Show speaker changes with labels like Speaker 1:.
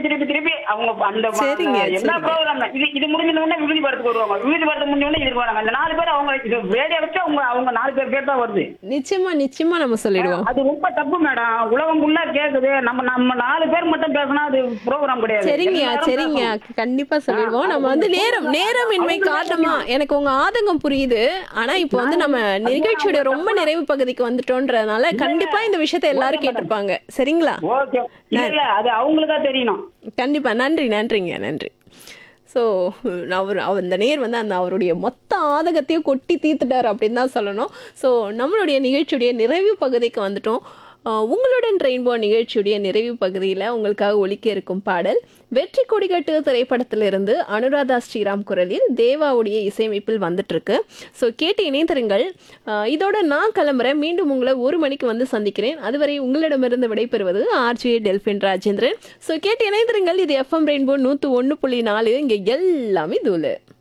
Speaker 1: திருப்பி திருப்பி அவங்க அந்த ம-
Speaker 2: சரிங்க,
Speaker 1: எல்லா
Speaker 2: சரிங்க.
Speaker 1: ப்ரோக்ராம் இது இது முடிஞ்ச உடனே விருதி படத்துக்கு வருவாங்க விருதி படத்துக்கு முடிஞ்ச உடனே இதுக்கு வராங்க அந்த நாலு பேர் அவங்க இது ரேடியோ வச்சு அவங்க அவங்க நாலு பேர் பேர் தான் வருது
Speaker 2: நிச்சயமா நிச்சயமா நம்ம சொல்லிடுவோம்
Speaker 1: அது ரொம்ப தப்பு மேடம் உலகம் ஃபுல்லா கேக்குது நம்ம நம்ம நாலு பேர் மட்டும் பேசினா அது ப்ரோக்ராம் கிடையாது
Speaker 2: சரிங்கய்யா
Speaker 1: எல்லாரும்
Speaker 2: சரிங்க
Speaker 1: பேசணும்.
Speaker 2: கண்டிப்பா சொல்லிடுவோம் நம்ம வந்து நேரம் நேரமின்மை காரணமா எனக்கு உங்க ஆதங்கம் புரியுது ஆனா இப்போ வந்து நம்ம நிகழ்ச்சியோட ரொம்ப நிறைவு பகுதிக்கு வந்துட்டோன்றதுனால கண்டிப்பா இந்த விஷயத்த எல்லாரும் கேட்டிருப்பாங்க சரிங்களா
Speaker 1: ஓகே இல்ல இல்ல அது அவங்களுக்கா தெரியணும்
Speaker 2: கண்டிப்பா நன்றி நன்றிங்க நன்றி ஸோ அவர் அவர் அந்த நேர் வந்து அந்த அவருடைய மொத்த ஆதகத்தையும் கொட்டி தீர்த்துட்டார் அப்படின்னு தான் சொல்லணும் ஸோ நம்மளுடைய நிகழ்ச்சியுடைய நிறைவு பகுதிக்கு வந்துட்டோம் அஹ் உங்களுடன் ரெயின்போ நிகழ்ச்சியுடைய நிறைவு பகுதியில் உங்களுக்காக ஒலிக்க இருக்கும் பாடல் வெற்றி கொடிகட்டு திரைப்படத்திலிருந்து அனுராதா ஸ்ரீராம் குரலில் தேவாவுடைய இசையமைப்பில் வந்துட்டு இருக்கு ஸோ கேட்டு இணைந்திருங்கள் அஹ் இதோட நான் கிளம்புறேன் மீண்டும் உங்களை ஒரு மணிக்கு வந்து சந்திக்கிறேன் அதுவரை உங்களிடமிருந்து விடைபெறுவது ஆர்ஜே டெல்பின் ராஜேந்திரன் ஸோ கேட்டு இணைந்திருங்கள் இது எஃப்எம் ரெயின்போ நூற்று ஒன்று புள்ளி நாலு இங்கே எல்லாமே தூளு